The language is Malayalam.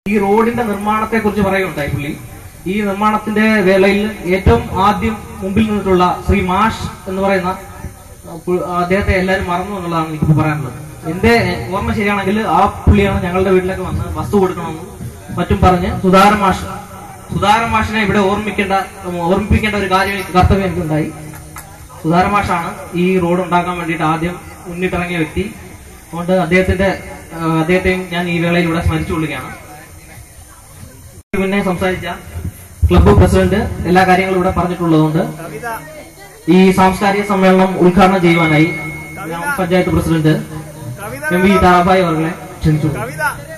ഈ റോഡിന്റെ നിർമ്മാണത്തെ കുറിച്ച് പറയുകയുണ്ടായി പുള്ളി ഈ നിർമ്മാണത്തിന്റെ വേളയിൽ ഏറ്റവും ആദ്യം മുമ്പിൽ നിന്നിട്ടുള്ള ശ്രീ മാഷ് എന്ന് പറയുന്ന പു- അദ്ദേഹത്തെ എല്ലാവരും മറന്നു എന്നുള്ളതാണ് എനിക്ക് പറയാനുള്ളത് എന്റെ ഓർമ്മ ശരിയാണെങ്കിൽ ആ പുള്ളിയാണ് ഞങ്ങളുടെ വീട്ടിലേക്ക് വന്ന് വസ്തു കൊടുക്കണമെന്നും മറ്റും പറഞ്ഞ് സുധാകരൻ മാഷ് സുധാകരൻ മാഷിനെ ഇവിടെ ഓർമ്മിക്കേണ്ട ഓർമ്മിപ്പിക്കേണ്ട ഒരു കാര്യം കർത്തവ്യം എനിക്കുണ്ടായി സുധാകരൻ മാഷാണ് ഈ റോഡ് ഉണ്ടാക്കാൻ വേണ്ടിയിട്ട് ആദ്യം മുന്നിട്ടിറങ്ങിയ വ്യക്തി അതുകൊണ്ട് അദ്ദേഹത്തിന്റെ ആ, അദ്ദേഹത്തെയും ഞാൻ ഈ വേളയിലൂടെ സ്മരിച്ചുകൊള്ളുകയാണ് പിന്നെ സംസാരിച്ച ക്ലബ്ബ് പ്രസിഡന്റ് എല്ലാ കാര്യങ്ങളും ഇവിടെ പറഞ്ഞിട്ടുള്ളതുകൊണ്ട് ഈ സാംസ്കാരിക സമ്മേളനം ഉദ്ഘാടനം ചെയ്യുവാനായി ഗ്രാമപഞ്ചായത്ത് പ്രസിഡന്റ് എം വി താറാഭായി അവരെ ക്ഷണിച്ചു കവിത